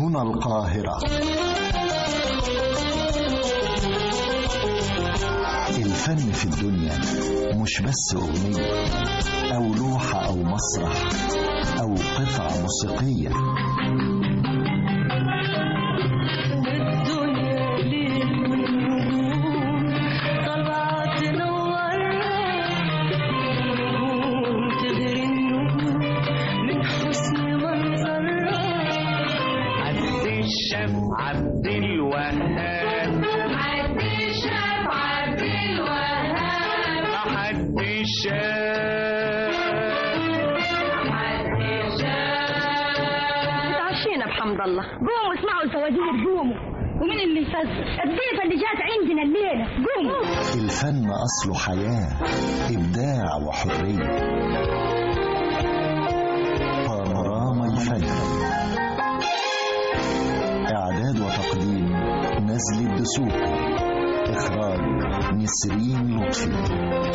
هنا القاهرة الفن في الدنيا مش بس أغنية أو لوحة أو مسرح أو قطعة موسيقية والدنيا ليل ونجوم طالعة تنورنا نجوم تغري النجوم من حسن منظرها عبد الشاف عبد الوهاب عبد الشاف عبد الوهاب عبد الشاف عبد الشاف اتعشينا بحمد الله قوموا اسمعوا الفوازير قوموا ومين اللي يفزر الضيفة اللي جات عندنا الليلة قوموا الفن أصله حياة إبداع وحرية بانوراما الفن إعداد وتقديم نزل الدسوقي إخراج نسرين لطفي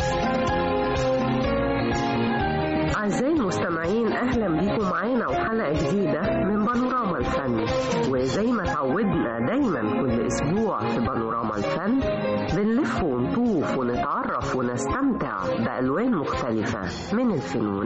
أعزائي المستمعين أهلا بيكم معانا وحلقة جديدة من بانوراما الفن وزي ما تعودنا دايما كل أسبوع في بانوراما الفن بنلف ونطوف ونتعرف ونستمتع بألوان مختلفة من الفنون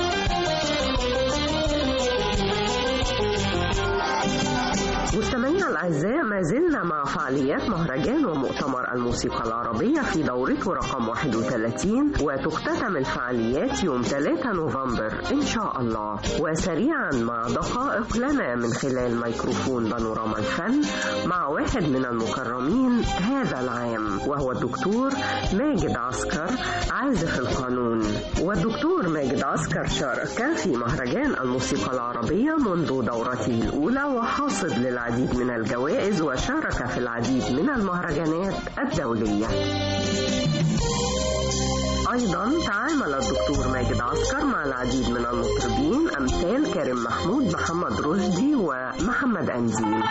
مستمعينا الأعزاء ما زلنا مع فعاليات مهرجان ومؤتمر الموسيقى العربية في دورته رقم 31 وتختتم الفعاليات يوم 3 نوفمبر إن شاء الله وسريعا مع دقائق لنا من خلال ميكروفون بانوراما الفن مع واحد من المكرمين هذا العام وهو الدكتور ماجد عسكر عازف القانون والدكتور ماجد عسكر شارك في مهرجان الموسيقى العربية منذ دورته الأولى وحاصد للعديد من الجوائز وشارك في العديد من المهرجانات الدولية أيضا تعامل الدكتور ماجد عسكر مع العديد من المطربين أمثال كريم محمود محمد رشدي ومحمد أنزيل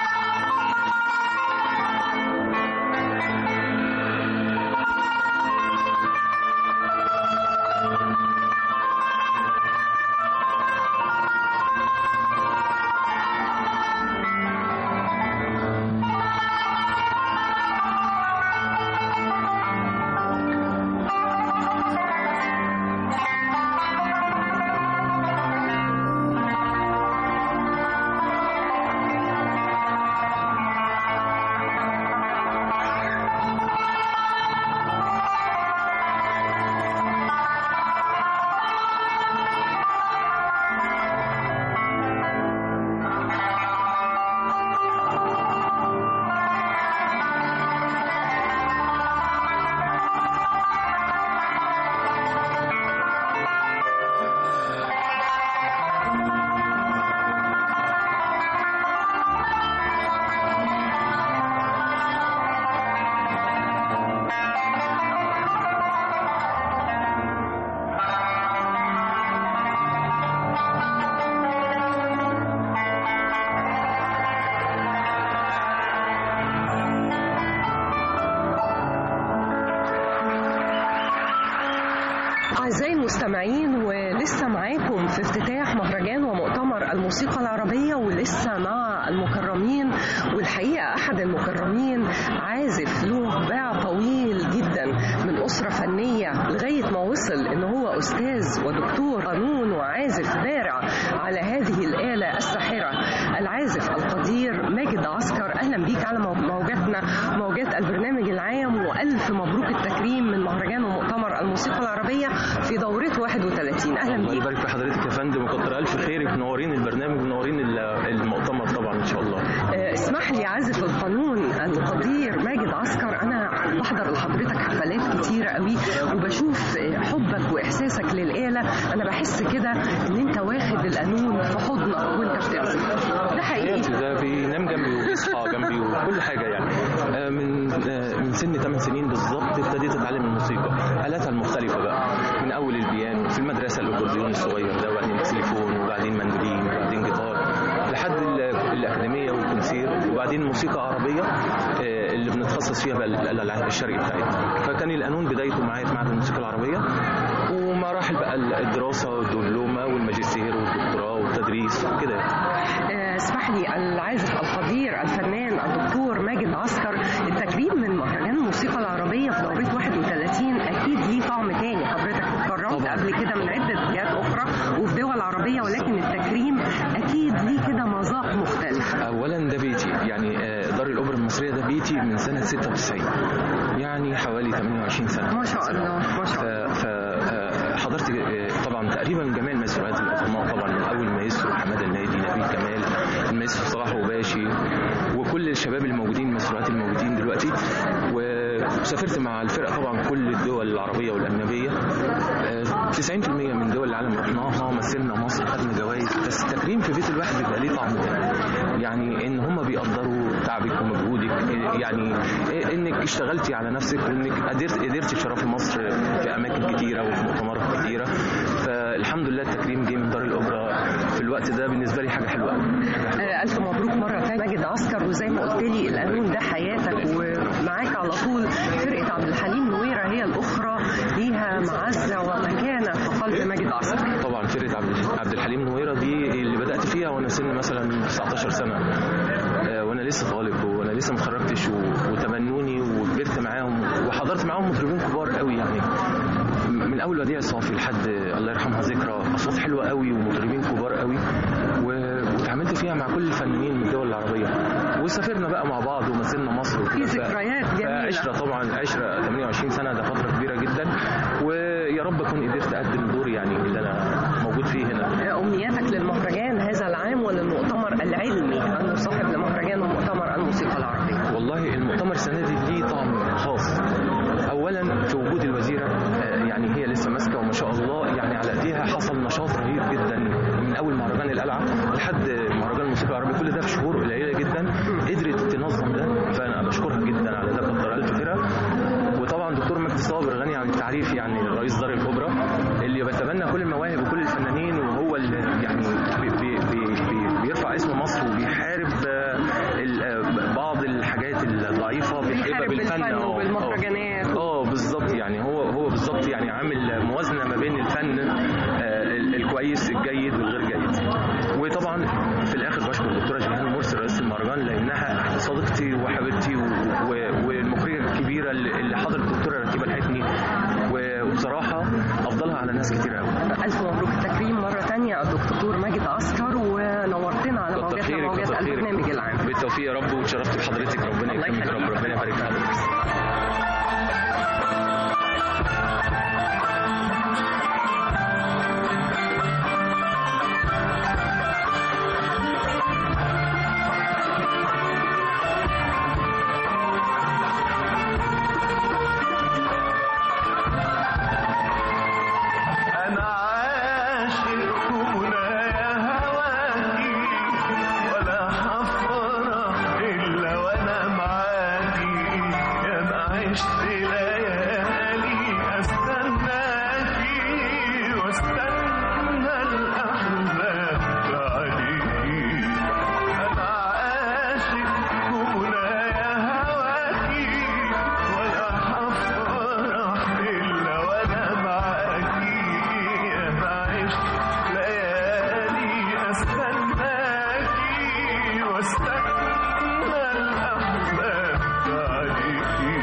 أعزائي المستمعين ولسه معاكم في افتتاح مهرجان ومؤتمر الموسيقى العربية ولسه مع المكرمين والحقيقة أحد المكرمين عازف له باع طويل جدا من أسرة فنية لغاية ما وصل إن هو أستاذ ودكتور قانون وعازف بارع على هذه الآلة الساحرة العازف القدير ماجد عسكر أهلا بيك على موجاتنا موجات البرنامج العام وألف مبروك التكريم من مهرجان ومؤتمر الموسيقى العربية في دورته 31 أهلا الله بيك يبارك في حضرتك يا فندم وكتر الف خيرك منورين البرنامج منورين ال- المؤتمر طبعا ان شاء الله آه، اسمح لي عازف القانون القدير ماجد عسكر انا بحضر لحضرتك حفلات كتيرة قوي وبشوف آه، حبك واحساسك للآلة انا بحس كده ان انت واخد القانون في حضنك وانت بتعزف ده حقيقي ده بينام جنبي وبيصحى جنبي وكل حاجه يعني آه، من آه، من سن 8 سنين بالظبط ابتديت اتعلم الموسيقى آلاتها المختلفه بقى من اول البيانو في المدرسه الاكورديون الصغير ده وبعدين تليفون وبعدين مندولين وبعدين جيتار لحد ال- الاكاديميه والكونسير وبعدين موسيقى عربيه آه، اللي بنتخصص فيها بقى الالعاب الشرقي بتاعتنا فكان القانون بدايته معايا في معهد الموسيقى العربيه ومراحل بقى الدراسه والدبلومه والماجستير والدكتوراه والتدريس كده يعني. آه، واسمح لي العازف القدير الفنان الدكتور ماجد عسكر التكريم من مهرجان الموسيقى العربية في دورة 31 أكيد ليه طعم تاني حضرتك اتكرمت طبعاً. قبل كده من عدة جهات أخرى وفي دول عربية ولكن التكريم أكيد ليه كده مذاق مختلف اولا ده بيتي يعني آه، دار الاوبرا المصريه ده بيتي من سنه 96 يعني حوالي 28 سنه ما شاء الله ما شاء الله ف آه، حضرت آه، طبعا تقريبا جميع المسرحيات العظماء طبعا من اول مايسترو حماده النادي نبيل كمال المايسترو صلاح وباشي وكل الشباب الموجودين المسرحيات الموجودين دلوقتي وسافرت مع الفرقه طبعا كل الدول العربيه والاجنبيه آه، 90% من دول العالم رحناها مثلنا مصر خدنا جوائز بس التكريم في بيت الواحد بيبقى ليه طعم تاني يعني ان هم بيقدروا تعبك ومجهودك يعني انك اشتغلتي على نفسك وانك قدرت قدرتي تشرفي مصر في اماكن كتيره وفي مؤتمرات كتيره فالحمد لله التكريم جه من دار الاوبرا في الوقت ده بالنسبه لي حاجه حلوه قوي آه، ألف مبروك مرة تانية ماجد عسكر وزي ما قلت لي القانون ده حياتك ومعاك على طول فرقة عبد الحليم نويرة هي الأخرى ليها معزة ومكانة في قلب ماجد عسكر طبعا فرقه عبد عبد الحليم نويره دي اللي بدات فيها وانا سن مثلا 19 سنه آه، وانا لسه طالب وانا لسه ما اتخرجتش و- وتمنوني وكبرت معاهم وحضرت معاهم مطربين كبار قوي يعني من اول وديع صافي لحد الله يرحمها ذكرى اصوات حلوه قوي ومطربين كبار قوي و- واتعاملت فيها مع كل الفنانين من الدول العربيه وسافرنا بقى مع بعض ومثلنا مصر في وكده. ف- ذكريات جميلة فعشرة طبعا عشرة 28 سنة ده فترة كبيرة جدا ويا رب أكون قدرت أقدم دوري يعني اللي أنا موجود فيه هنا آه، أمنياتك للمهرجان هذا العام وللمؤتمر العلمي المصاحب لمهرجان ومؤتمر الموسيقى العربية والله المؤتمر السنة دي ليه طعم خاص أولا في وجود الوزيرة آه، يعني هي لسه ماسكة وما شاء الله يعني على إيديها حصل نشاط رهيب جدا من أول مهرجان القلعة لحد مهرجان الموسيقى العربية كل ده في شهور قليلة جدا قدرت تنظم ده فأنا بشكرها جدا على ده كتر ألف خيرها وطبعا دكتور مجدي صابر غني عن التعريف يعني رئيس دار الاوبرا اللي بيتبنى كل المواهب وكل الفنانين وهو اللي يعني بي بي بي بي بيرفع اسم مصر وبيحارب آه، ال- آه، بعض الحاجات الضعيفه بيحاربها بيحارب بالفن بالفن آه، آه. وبالمهرجانات. اه بالظبط يعني هو هو بالظبط يعني عامل موازنه ما بين الفن آه، ال- الكويس الجيد والغير جيد وطبعا في الاخر بشكر الدكتوره جيهان مرسي رئيسه المهرجان لانها صديقتي وحبيبتي و- و- والمخرجه الكبيره اللي اللي حضرت الدكتوره رتيبه الحتني و- وبصراحه افضلها على ناس كتير قوي ألف مبروك التكريم مرة تانية الدكتور ماجد عسكر ونورتنا على كتر موجاتنا خيرك موجات كتر خيرك البرنامج العام بالتوفيق يا رب وتشرفت بحضرتك ربنا الله يكرمك يا رب يخليك. ربنا يبارك في حضرتك أنا عاشق يا هواكي ولا هفرح إلا وأنا معاكي يا ما عشت ليالي أستناكي واستنى الأحباب عليكي أنا عاشق يا هواكي ولا هفرح إلا وأنا معاكي يا ما عشت ليالي أستناكي واستنى الأحباب عليكي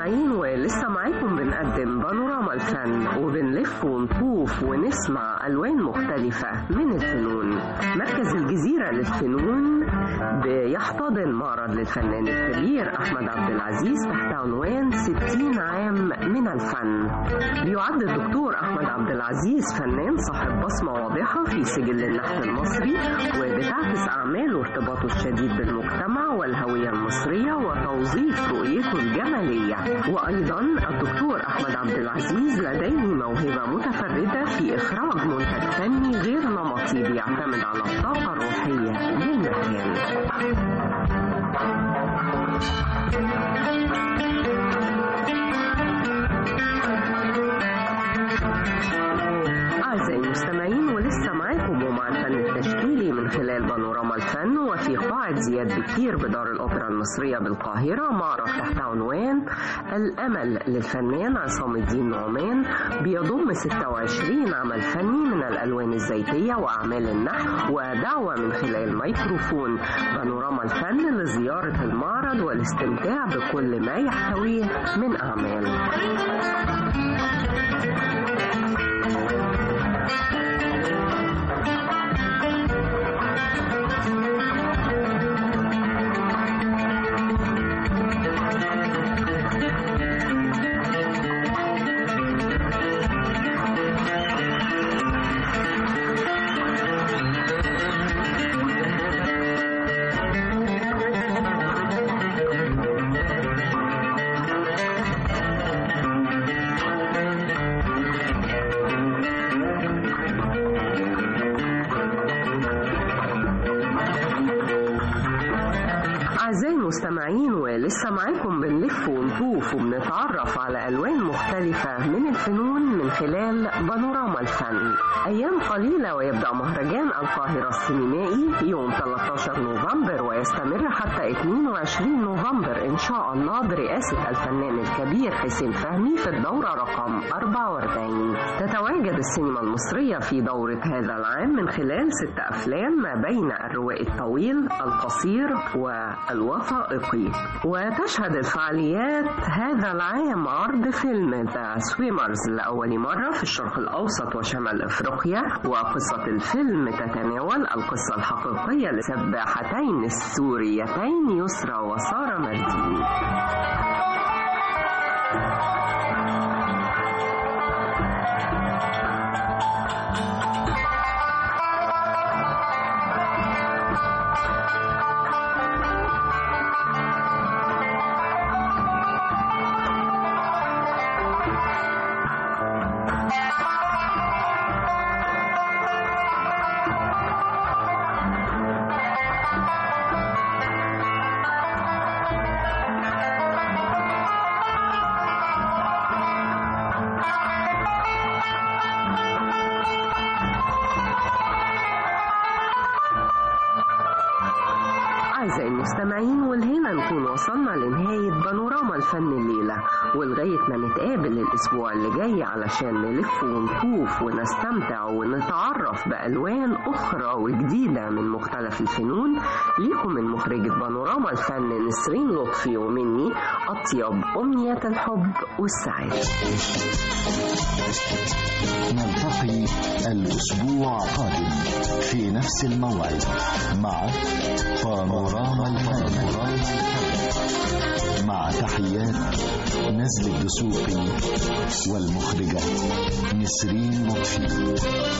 المستمعين ولسه معاكم بنقدم بانوراما الفن وبنلف ونطوف ونسمع ألوان مختلفة من الفنون مركز الجزيرة للفنون بيحتضن معرض للفنان الكبير أحمد عبد العزيز تحت عنوان 60 عام من الفن بيعد الدكتور أحمد عبد العزيز فنان صاحب بصمة واضحة في سجل النحت المصري وبتعكس أعماله ارتباطه الشديد بالمجتمع والهوية المصرية وتوظيف رؤيته الجمالية وأيضا الدكتور أحمد عبد العزيز لديه موهبة متفردة في إخراج منتج فني غير نمطي بيعتمد على الطاقة الروحية للمكان أعزائي المستمعين ولسه معاكم ومع الفن التشكيلي من خلال بانوراما الفن وفي قاعة زياد بكير بدار الأوبرا المصرية بالقاهرة معرض تحت عنوان الأمل للفنان عصام الدين نعمان بيضم 26 عمل فني من الألوان الزيتية وأعمال النحت ودعوة من خلال ميكروفون بانوراما الفن لزيارة المعرض والاستمتاع بكل ما يحتويه من أعمال أعزائي المستمعين ولسه معاكم بنلف ونطوف وبنتعرف على ألوان مختلفة من الفنون من خلال بانوراما الفن أيام قليلة ويبدأ مهرجان القاهرة السينمائي يوم 13 نوفمبر ويستمر حتى 22 نوفمبر إن شاء الله برئاسة الفنان الكبير حسين فهمي في الدورة رقم 44 تتواجد السينما المصرية في دورة هذا العام من خلال ست أفلام ما بين الروائي الطويل القصير والوثائقي وتشهد الفعاليات هذا العام عرض فيلم ذا سويمرز لأول مرة في الشرق الأوسط وشمال أفريقيا وقصة الفيلم تتناول القصة الحقيقية لسباحتين السوريتين يسرى وسارة مردين أعزائي المستمعين والهنا نكون وصلنا لنهاية بانوراما الفن الليلة ولغاية ما نتقابل الأسبوع اللي جاي علشان نلف ونطوف ونستمتع ونتعرف بألوان أخرى وجديدة من مختلف الفنون ليكم من مخرجة بانوراما الفن نسرين لطفي ومني أطيب أمنية الحب والسعادة نلتقي الأسبوع القادم في نفس الموعد مع بانوراما الفن مع تحيات نزل الدسوقي والمخرجة نسرين لطفي